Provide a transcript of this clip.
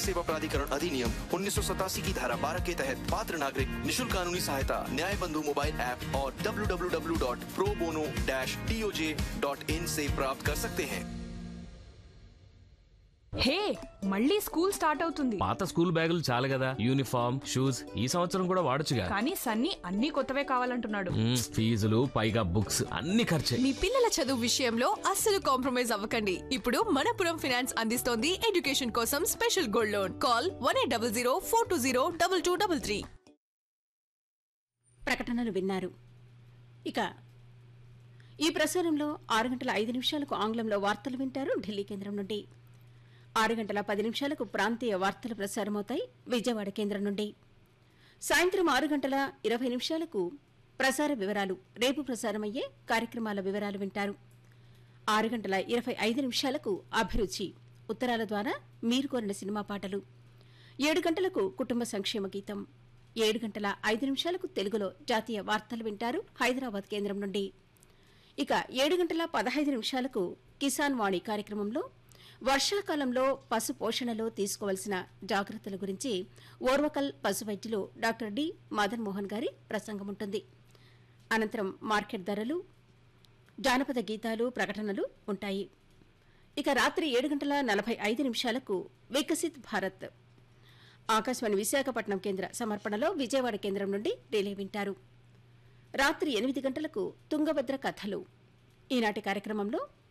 सेवा प्राधिकरण अधिनियम उन्नीस की धारा 12 के तहत पात्र नागरिक निशुल्क कानूनी सहायता न्याय बंधु मोबाइल ऐप और www.probono-toj.in से प्राप्त कर सकते हैं హే మళ్ళీ స్కూల్ స్టార్ట్ అవుతుంది పాత స్కూల్ బ్యాగులు చాలు కదా యూనిఫామ్ షూస్ ఈ సంవత్సరం కూడా వాడొచ్చుగా కానీ సన్నీ అన్ని కొత్తవే కావాలంటున్నాడు మ్మ్, ఫీజులు పైగా బుక్స్ అన్ని ఖర్చే మీ పిల్లల చదువు విషయంలో అస్సలు కాంప్రమైజ్ అవ్వకండి ఇప్పుడు మనపురం ఫైనాన్స్ అందిస్తోంది ఎడ్యుకేషన్ కోసం special gold loan call one eight double zero four two zero double two double three ప్రకటనలు విన్నారు ఇక ఈ ప్రసారంలో ఆరు గంటల ఐదు నిమిషాలకు ఆంగ్లంలో వార్తలు వింటారు ఢిల్లీ కేంద్రం నుండి ఆరు గంటల పది నిమిషాలకు ప్రాంతీయ వార్తలు ప్రసారమవుతాయి విజయవాడ కేంద్రం నుండి సాయంత్రం ఆరు గంటల ఇరవై నిమిషాలకు ప్రసార వివరాలు రేపు ప్రసారమయ్యే కార్యక్రమాల వివరాలు వింటారు ఆరు గంటల ఇరవై ఐదు నిమిషాలకు అభిరుచి ఉత్తరాల ద్వారా మీరు కోరిన సినిమా పాటలు ఏడు గంటలకు కుటుంబ సంక్షేమ గీతం ఏడు గంటల ఐదు నిమిషాలకు తెలుగులో జాతీయ వార్తలు వింటారు హైదరాబాద్ కేంద్రం నుండి ఇక ఏడు గంటల పదహైదు నిమిషాలకు కిసాన్ వాణి కార్యక్రమంలో వర్షాకాలంలో పశు పోషణలో తీసుకోవాల్సిన జాగ్రత్తల గురించి ఓర్వకల్ పశు వైద్యులు డాక్టర్ డి మదన్ మోహన్ గారి ప్రసంగం ఉంటుంది అనంతరం మార్కెట్ ధరలు జానపద గీతాలు ప్రకటనలు ఉంటాయి ఇక రాత్రి ఏడు గంటల నలభై ఐదు నిమిషాలకు వికసిత్ భారత్ ఆకాశవాణి విశాఖపట్నం కేంద్ర సమర్పణలో విజయవాడ కేంద్రం నుండి రిలే వింటారు రాత్రి ఎనిమిది గంటలకు తుంగభద్ర కథలు ఈనాటి కార్యక్రమంలో